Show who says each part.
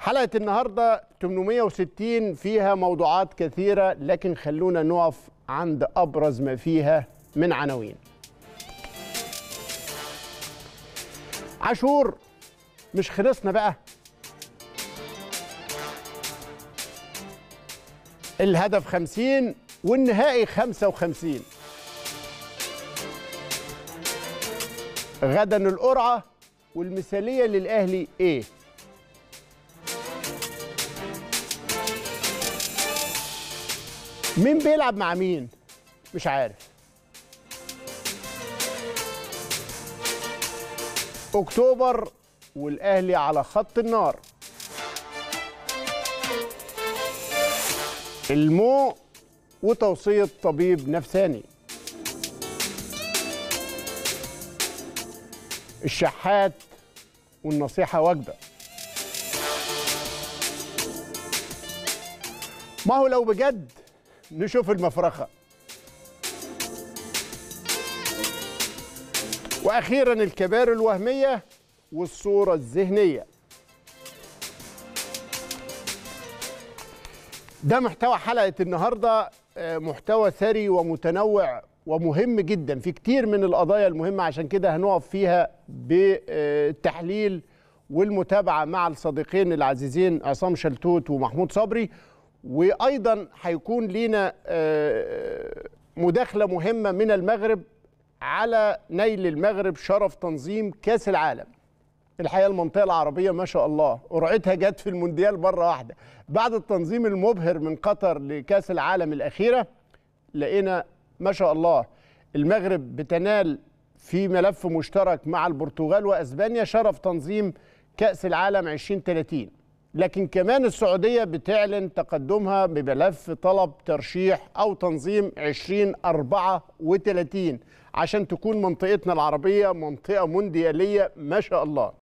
Speaker 1: حلقة النهاردة 860 فيها موضوعات كثيرة لكن خلونا نقف عند أبرز ما فيها من عناوين عاشور مش خلصنا بقى الهدف 50 والنهائي 55 غدا القرعة والمثالية للأهلي إيه؟ مين بيلعب مع مين؟ مش عارف أكتوبر والأهلي على خط النار المو وتوصية طبيب نفساني الشحات والنصيحة وجبة ما هو لو بجد نشوف المفرخة وأخيرا الكبار الوهمية والصورة الذهنية ده محتوى حلقة النهاردة آه، محتوى ثري ومتنوع ومهم جدا في كتير من القضايا المهمة عشان كده هنقف فيها بالتحليل والمتابعة مع الصديقين العزيزين عصام شلتوت ومحمود صبري وأيضا هيكون لينا آه، مداخلة مهمة من المغرب على نيل المغرب شرف تنظيم كأس العالم الحقيقه المنطقه العربيه ما شاء الله قرعتها جت في المونديال مره واحده بعد التنظيم المبهر من قطر لكاس العالم الاخيره لقينا ما شاء الله المغرب بتنال في ملف مشترك مع البرتغال واسبانيا شرف تنظيم كاس العالم 2030 لكن كمان السعوديه بتعلن تقدمها بملف طلب ترشيح او تنظيم 2034 عشان تكون منطقتنا العربيه منطقه موندياليه ما شاء الله